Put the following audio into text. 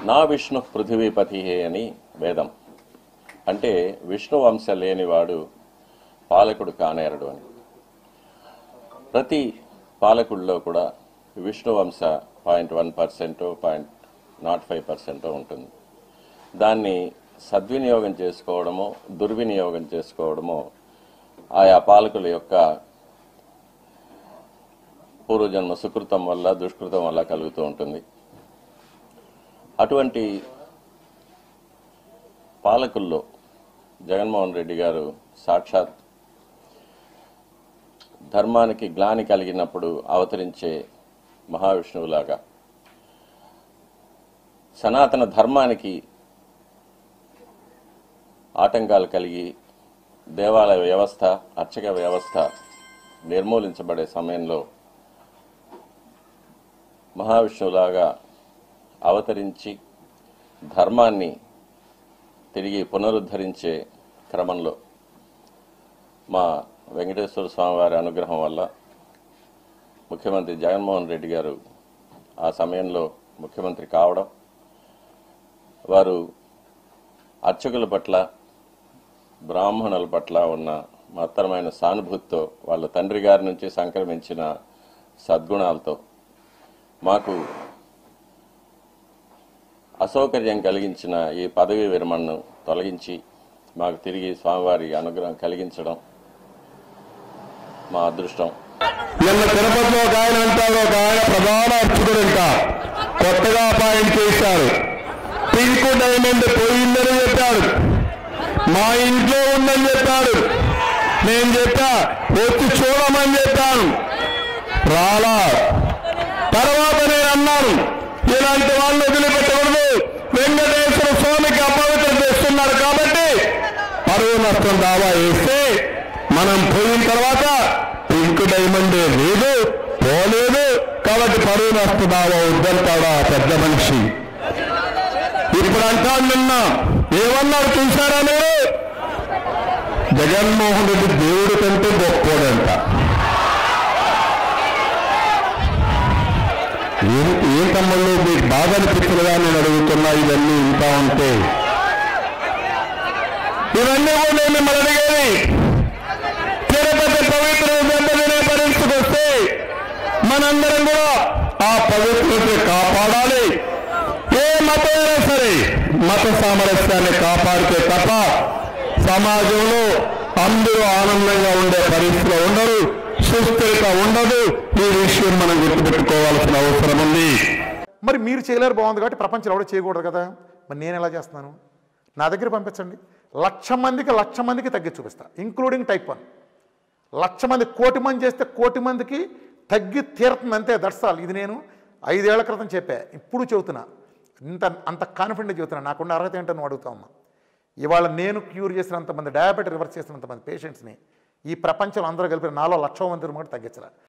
నా విష్ణు పృథివీపతి అని వేదం అంటే విష్ణు వంశ లేనివాడు పాలకుడు కానేరడు అని ప్రతి పాలకుల్లో కూడా విష్ణు వంశ point one percent point not five percent ఉంటుంది దాన్ని సద్వినియోగం చేసుకోవడమో దుర్వినియోగం చేసుకోవడమో ఆయా పాలకుల యొక్క పూర్వజన్మ సుకృతం వల్ల దుష్కృతం వల్ల కలుగుతూ ఉంటుంది అటువంటి పాలకుల్లో జగన్మోహన్ రెడ్డి గారు సాక్షాత్ ధర్మానికి గ్లాని కలిగినప్పుడు అవతరించే మహావిష్ణువులాగా సనాతన ధర్మానికి ఆటంకాలు కలిగి దేవాలయ వ్యవస్థ అర్చక వ్యవస్థ నిర్మూలించబడే సమయంలో మహావిష్ణువులాగా అవతరించి ధర్మాన్ని తిరిగి పునరుద్ధరించే క్రమంలో మా వెంకటేశ్వర స్వామివారి అనుగ్రహం వల్ల ముఖ్యమంత్రి జగన్మోహన్ రెడ్డి గారు ఆ సమయంలో ముఖ్యమంత్రి కావడం వారు అర్చకుల పట్ల బ్రాహ్మణుల పట్ల ఉన్న మహత్తరమైన సానుభూతితో వాళ్ళ తండ్రి గారి నుంచి సంక్రమించిన సద్గుణాలతో మాకు అసౌకర్యం కలిగించిన ఈ పదవీ విరమణను తొలగించి మాకు తిరిగి స్వామివారి అనుగ్రహం కలిగించడం మా అదృష్టం నిన్న తిరుపతిలో ఒక ఆయన అంటాడు ఒక ఆయన ప్రధాన అర్చకుడంట కొత్తగా అపాయింట్ చేశారు పింక్ డైమండ్ పోయిందని చెప్పాడు మా ఇంట్లో ఉందని చెప్పాడు నేను చెప్పా వచ్చి చూడమని చెప్పాను రాలా తర్వాత నేను అన్నాను ఇలాంటి వాళ్ళు వదిలిపెట్టకూడదు వెంకటేశ్వర స్వామికి అపవిత్ర చేస్తున్నారు కాబట్టి పరువు నష్టం దావా వేస్తే మనం పోయిన తర్వాత పింక్ డైమండ్ లేదు పోలేదు కాబట్టి పరువు నష్ట దావా వద్దంటాడు ఆ పెద్ద మనిషి ఇప్పుడు అంటాడు నిన్న ఏమన్నారు చూసారా మీరు జగన్మోహన్ రెడ్డి దేవుడి కంటే గొప్పోడంట ఏం ఏం తమ్ముళ్ళు మీకు బాగా అనిపించలేదా నేను అడుగుతున్నా ఇవన్నీ ఇంటా ఉంటే ఇవన్నీ కూడా నేను మిమ్మల్ని అడిగేది తిరుపతి పవిత్ర దెబ్బతినే పరిస్థితికి వస్తే మనందరం కూడా ఆ పవిత్రతని కాపాడాలి ఏ మతమైనా సరే మత సామరస్యాన్ని కాపాడితే తప్ప సమాజంలో అందరూ ఆనందంగా ఉండే పరిస్థితిలో ఉండరు సుస్థిరత ఉండదు ఈ విషయం మనం గుర్తుపెట్టుకోవాల్సిన అవసరం ఉంది మరి మీరు చేయలేరు బాగుంది కాబట్టి ప్రపంచంలో ఎవడో చేయకూడదు కదా మరి నేను ఎలా చేస్తున్నాను నా దగ్గర పంపించండి లక్ష మందికి లక్ష మందికి తగ్గి చూపిస్తా ఇంక్లూడింగ్ టైప్ వన్ లక్ష మంది కోటి మంది చేస్తే కోటి మందికి తగ్గి తీరుతుంది అంతే దట్సాల్ ఇది నేను ఐదేళ్ల క్రితం చెప్పా ఇప్పుడు చెబుతున్నా ఇంత అంత కాన్ఫిడెంట్ చెబుతున్నా నాకున్న అర్హత ఏంటో నువ్వు అడుగుతా ఉన్నా ఇవాళ నేను క్యూర్ చేసినంతమంది డయాబెటీ రివర్స్ చేసినంతమంది పేషెంట్స్ని ఈ ప్రపంచంలో అందరూ కలిపి నాలో లక్ష మంది కూడా తగ్గించరా